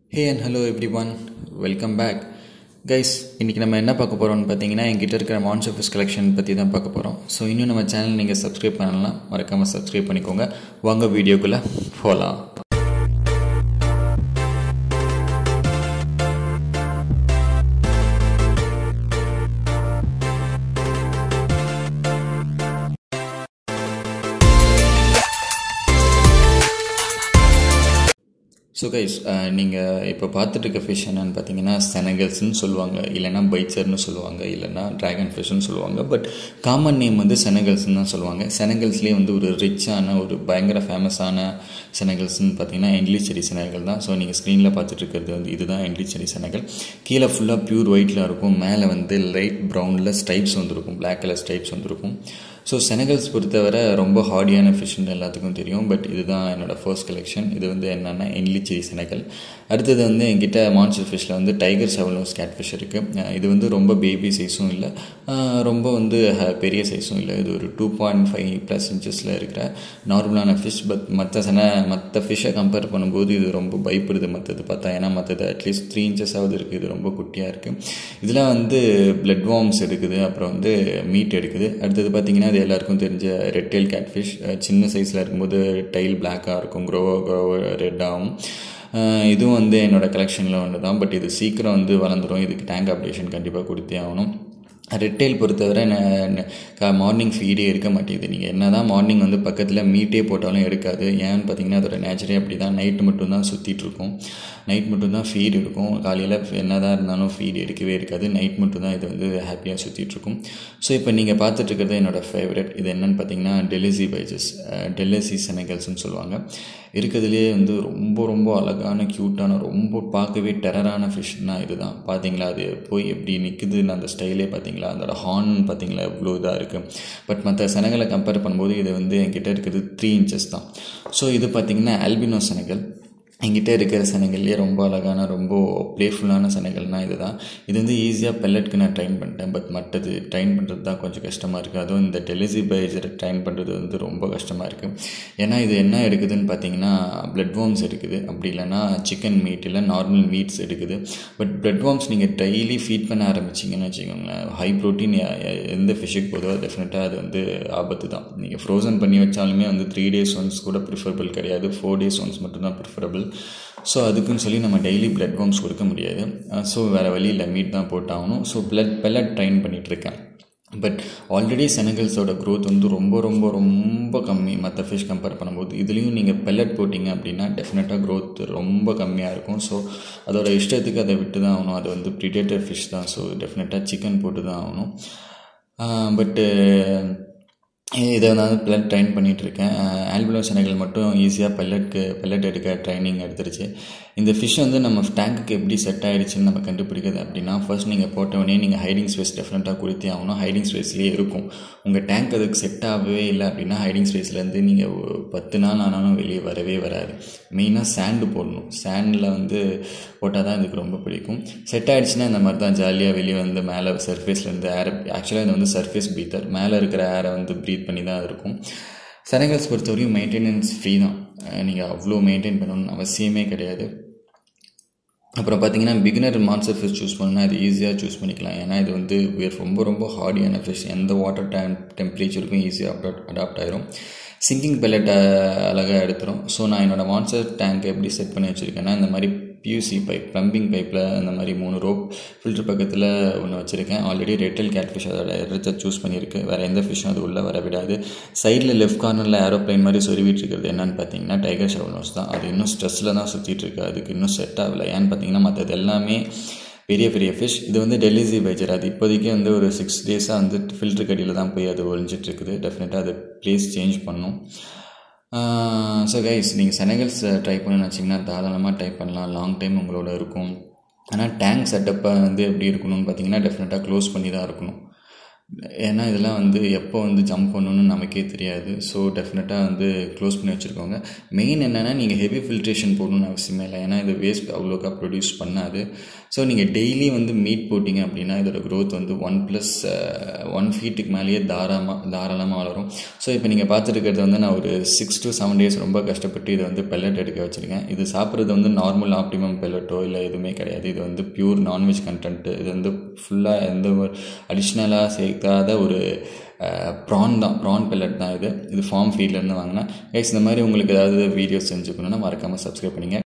hey and hello everyone welcome back guys இன்றைக்கி நம்ம என்ன பார்க்க போகிறோம்னு பார்த்தீங்கன்னா என்கிட்ட இருக்கிற மான்ஸ் ஆஃபீஸ் கலெக்ஷன் பற்றி தான் பார்க்க போகிறோம் ஸோ இன்னும் நம்ம சேனல் நீங்கள் சப்ஸ்கிரைப் பண்ணலாம் மறக்காமல் சப்ஸ்கிரைப் பண்ணிக்கோங்க வாங்க வீடியோக்குள்ளே போகலாம் ஸோ கைஸ் நீங்கள் இப்போ பார்த்துட்டு இருக்க ஃபிஷ் என்னன்னு பார்த்தீங்கன்னா செனகல்ஸ்னு சொல்லுவாங்க இல்லைனா பைச்சர்னு சொல்லுவாங்க இல்லைனா ட்ராகன் ஃபிஷ்னு சொல்லுவாங்க பட் காமன் நேம் வந்து செனகல்ஸ்னு தான் சொல்லுவாங்க செனகல்ஸ்லேயே வந்து ஒரு ரிச்சான ஒரு பயங்கர ஃபேமஸான செனகல்ஸ்னு பார்த்தீங்கன்னா எண்ட்லிச்செடி செனகல் தான் ஸோ நீங்கள் ஸ்க்ரீனில் பார்த்துட்டு இருக்கிறது வந்து இதுதான் எண்ட்லிச்செடி செனகல் கீழே ஃபுல்லாக ப்யூர் ஒயிட்டில் இருக்கும் மேலே வந்து லைட் ப்ரௌனில் ஸ்டைப்ஸ் வந்துருக்கும் பிளாக் கலர் ஸ்டைப்ஸ் வந்துருக்கும் ஸோ செனகல்ஸ் பொறுத்தவரை ரொம்ப ஹார்டியான ஃபிஷ்னு எல்லாத்துக்கும் தெரியும் பட் இதுதான் என்னோடய ஃபர்ஸ்ட் கலெக்ஷன் இது வந்து என்னென்னா என்லிச்சேரி செனகல் அடுத்தது வந்து என்கிட்ட மான்சர் ஃபிஷ்ஷில் வந்து டைகர் செவலோஸ் கேட் ஃபிஷ் இருக்குது இது வந்து ரொம்ப பேபி சைஸும் இல்லை ரொம்ப வந்து பெரிய சைஸும் இல்லை இது ஒரு டூ பாயிண்ட் ஃபைவ் ப்ளஸ் இன்ச்சஸில் இருக்கிற நார்மலான ஃபிஷ் பட் மற்ற சென மற்ற ஃபிஷ்ஷை கம்பேர் பண்ணும்போது இது ரொம்ப பயப்படுது மற்றது பார்த்தா ஏன்னா மற்றது அட்லீஸ்ட் த்ரீ இன்ச்சஸாவது இருக்குது இது ரொம்ப குட்டியாக இருக்குது இதில் வந்து பிளட் வார்ம்ஸ் எடுக்குது அப்புறம் வந்து மீட் எடுக்குது அடுத்தது பார்த்திங்கன்னா அது எல்லாருக்கும் தெரிஞ்ச ரெட் டெயில் கேட்ஃபிஷ் சின்ன சைஸில் இருக்கும்போது டைல் பிளாக்காக இருக்கும் க்ரோவோ க்ரோவோ ரெட்டாகும் இதுவும் வந்து என்னோடய கலெக்ஷனில் ஒன்று தான் பட் இது சீக்கிரம் வந்து வளர்ந்துடும் இதுக்கு டேங்க் அப்டேஷன் கண்டிப்பாக கொடுத்தே ஆகணும் ரெட்டைல் பொறுத்தவரை மார்னிங் ஃபீடே இருக்க மாட்டேங்குது நீங்கள் என்ன தான் மார்னிங் வந்து பக்கத்தில் மீட்டே போட்டாலும் எடுக்காது ஏன்னு பார்த்தீங்கன்னா அதோட நேச்சரே அப்படி தான் நைட்டு மட்டும்தான் சுற்றிட்டுருக்கும் நைட் மட்டும்தான் ஃபீட் இருக்கும் காலையில் என்ன தான் இருந்தாலும் ஃபீட் எடுக்கவே இருக்காது நைட் மட்டும்தான் இது வந்து ஹாப்பியாக சுற்றிட்டுருக்கும் ஸோ இப்போ நீங்கள் பார்த்துட்ருக்கிறது என்னோடய ஃபேவரட் இது என்னென்னு பார்த்தீங்கன்னா டெலிசி பைஜஸ் டெலிசி செனகல்ஸ்னு சொல்லுவாங்க இருக்கிறதுலே வந்து ரொம்ப ரொம்ப அழகான க்யூட்டான ரொம்ப பார்க்கவே டெரரான ஃபிஷ்னா இதுதான் பார்த்தீங்களா அது போய் எப்படி நிற்குதுன்னு அந்த ஸ்டைலே பார்த்தீங்களா அதோட ஹார்ன் பார்த்தீங்களா எவ்வளோ இதாக இருக்குது பட் மற்ற செனகளை கம்பேர் பண்ணும்போது இது வந்து என்கிட்ட இருக்கிறது த்ரீ இன்ச்சஸ் தான் ஸோ இது பார்த்திங்கன்னா ஆல்பினோ செனகல் என்கிட்ட இருக்கிற சனைகள்லேயே ரொம்ப அழகான ரொம்ப ப்ளேஃபுல்லான சனைகள்னால் இது தான் இது வந்து ஈஸியாக பெல்லட்க்கு நான் ட்ரைன் பண்ணிட்டேன் பட் மற்றது ட்ரைன் பண்ணுறது தான் கொஞ்சம் கஷ்டமாக இருக்குது அதுவும் இந்த டெலிசி பைஜரை ட்ரைன் பண்ணுறது வந்து ரொம்ப கஷ்டமாக இருக்குது ஏன்னா இது என்ன எடுக்குதுன்னு பார்த்தீங்கன்னா பிளட் வார்ம்ஸ் எடுக்குது அப்படி இல்லைனா சிக்கன் மீட் இல்லை நார்மல் மீட்ஸ் எடுக்குது பட் பிளட் வார்ம்ஸ் நீங்கள் டெய்லி ஃபீட் பண்ண ஆரம்பிச்சிங்கன்னு வச்சுக்கோங்களேன் ஹை ப்ரோட்டீன் எந்த ஃபிஷ்ஷுக்கு போதோ டெஃபினட்டாக அது வந்து ஆபத்து தான் நீங்கள் ஃப்ரோசன் பண்ணி வச்சாலுமே வந்து த்ரீ டேஸ் ஒன்ஸ் கூட ப்ரிஃபரபிள் கிடையாது ஃபோர் டேஸ் ஒன்ஸ் மட்டும்தான் ப்ரிஃபரபிள் ஸோ அதுக்குன்னு சொல்லி நம்ம டெய்லி பிளட் வார்ம்ஸ் கொடுக்க முடியாது ஸோ வேறு வழி இல்லை மீட் தான் போட்டாகணும் ஸோ பிளட் பெல்லட் ட்ரைன் பண்ணிகிட்ருக்கேன் பட் ஆல்ரெடி செனகல்ஸோட க்ரோத் வந்து ரொம்ப ரொம்ப ரொம்ப கம்மி மற்ற ஃபிஷ் கம்பேர் பண்ணும்போது இதுலேயும் நீங்கள் பெல்லட் போட்டிங்க அப்படின்னா டெஃபினட்டாக க்ரோத் ரொம்ப கம்மியாக இருக்கும் ஸோ அதோட இஷ்டத்துக்கு அதை விட்டு தான் ஆகணும் அது வந்து ப்ரிடேட்டர் ஃபிஷ் தான் ஸோ டெஃபினட்டாக சிக்கன் போட்டு தான் ஆகணும் பட்டு இதை வந்து பிளட் ட்ரைன் பண்ணிகிட்ருக்கேன் ஆல்பினோ செனகல் மட்டும் ஈஸியாக பெல்லட்க்கு பெல்லட் எடுக்க ட்ரைனிங் எடுத்துருச்சு இந்த ஃபிஷ் வந்து நம்ம டேங்க்குக்கு எப்படி செட் ஆகிடுச்சுன்னு நம்ம கண்டுபிடிக்கிறது அப்படின்னா ஃபர்ஸ்ட் நீங்கள் போட்டவுடனே நீங்கள் ஹைடிங் ஸ்பேஸ் டெஃபினட்டாக கொடுத்தே ஆகணும் ஹைடிங் ஸ்பேஸ்லேயே இருக்கும் உங்கள் டேங்க் அதுக்கு செட் ஆகவே இல்லை அப்படின்னா ஹைடிங் ஸ்பேஸ்லேருந்து நீங்கள் பத்து நாள் ஆனாலும் வெளியே வரவே வராது மெயினாக சேண்டு போடணும் சேண்டில் வந்து போட்டால் தான் இதுக்கு ரொம்ப பிடிக்கும் செட் ஆகிடுச்சுன்னா இந்த மாதிரி தான் ஜாலியாக வெளியே வந்து மேலே சர்ஃபேஸ்லேருந்து ஏர் ஆக்சுவலாக இது வந்து சர்ஃபேஸ் ப்ரீத்தர் மேலே இருக்கிற ஏரை வந்து ப்ரீத் பண்ணி தான் இருக்கும் செனகல்ஸ் பொறுத்தவரையும் மெயின்டெனன்ஸ் ஃப்ரீ தான் நீங்கள் அவ்வளோ மெயின்டைன் பண்ணணும்னு அவசியமே கிடையாது அப்புறம் பார்த்தீங்கன்னா பிகினர் மான்சர் ஃபிஷ் சூஸ் பண்ணால் இது ஈஸியாக சூஸ் பண்ணிக்கலாம் ஏன்னா இது வந்து ரொம்ப ரொம்ப ஹார்டியான ஃபிஷ் எந்த வாட்டர் டேம் டெம்பரேச்சருக்கும் ஈஸியாக அப்டாப்ட் அடாப்ட் ஆயிரும் சிங்கிங் பெல்லட்டை அழகாக எடுத்துரும் ஸோ நான் என்னோடய மான்சர் டேங்க் எப்படி செட் பண்ணி வச்சுருக்கேன்னா இந்த மாதிரி பியூசி பைப் ப்ளம்பிங் பைப்பில் இந்த மாதிரி மூணு ரோப் ஃபில்ட்ரு பக்கத்தில் ஒன்று வச்சுருக்கேன் ஆல்ரெடி ரெட்டல் கேட் ஃபிஷ் அதோட இடத்த சூஸ் பண்ணியிருக்கு வேறு எந்த ஃபிஷ்ஷும் அது உள்ளே வர விடாது சைடில் லெஃப்ட் கார்னரில் ஏரோப்ளைன் மாதிரி சொருவிட்டு இருக்கிறது என்னன்னு பார்த்தீங்கன்னா டைகர் ஷவர்னோஸ் தான் அது இன்னும் ஸ்ட்ரெஸ்ஸில் தான் சுற்றிட்டு இருக்கு அதுக்கு இன்னும் செட் ஆகலை ஏன்னு பார்த்தீங்கன்னா மற்றது எல்லாமே பெரிய பெரிய ஃபிஷ் இது வந்து டெல்லிசி பைஜர் அது இப்போதைக்கு வந்து ஒரு சிக்ஸ் டேஸாக வந்து ஃபில்ட்ரு கடியில் தான் போய் அது ஒழிஞ்சிட்ருக்குது டெஃபினட்டாக அது ப்ளேஸ் சேஞ்ச் பண்ணும் ஸோ கைஸ் நீங்கள் செனகல்ஸ் ட்ரை பண்ணணும்னு வச்சிங்கன்னா தாராளமாக ட்ரை பண்ணலாம் லாங் டைம் உங்களோட இருக்கும் ஆனால் டேங்க் செட்டப்பை வந்து எப்படி இருக்கணும்னு பார்த்தீங்கன்னா டெஃபினட்டாக க்ளோஸ் பண்ணி தான் இருக்கணும் ஏன்னா இதெல்லாம் வந்து எப்போ வந்து ஜம்ப் பண்ணணும்னு நமக்கே தெரியாது ஸோ டெஃபினட்டாக வந்து க்ளோஸ் பண்ணி வச்சுருக்கோங்க மெயின் என்னென்னா நீங்கள் ஹெவி ஃபில்ட்ரேஷன் போடணும்னு அவசியமே இல்லை ஏன்னா இது வேஸ்ட் அவ்வளோக்கா ப்ரொடியூஸ் பண்ணாது ஸோ நீங்கள் டெய்லி வந்து மீட் போட்டிங்க அப்படின்னா இதோட க்ரோத் வந்து ஒன் ப்ளஸ் ஒன் ஃபீட்டுக்கு மேலேயே தாராளமாக தாராளமாக வளரும் ஸோ இப்போ நீங்கள் பார்த்துருக்கிறது வந்து நான் ஒரு சிக்ஸ் டு செவன் டேஸ் ரொம்ப கஷ்டப்பட்டு இதை வந்து பெல்லட் எடுக்க வச்சுருக்கேன் இது சாப்பிட்றது வந்து நார்மல் ஆப்டிமம் பெல்லட்டோ இல்லை எதுவுமே கிடையாது இது வந்து பியூர் நான்வெஜ் கண்டென்ட்டு இது வந்து ஃபுல்லாக எந்த ஒரு அடிஷ்னலாக சேர்க்காத ஒரு ப்ரான் தான் ப்ரான் பெல்லட் தான் இது இது ஃபார்ம் ஃபீல்ட்லேருந்து வாங்கினேன் கைஸ் இந்த மாதிரி உங்களுக்கு ஏதாவது வீடியோஸ் செஞ்சுக்கணுன்னா மறக்காமல் சப்ஸ்கிரைப் பண்ணிங்க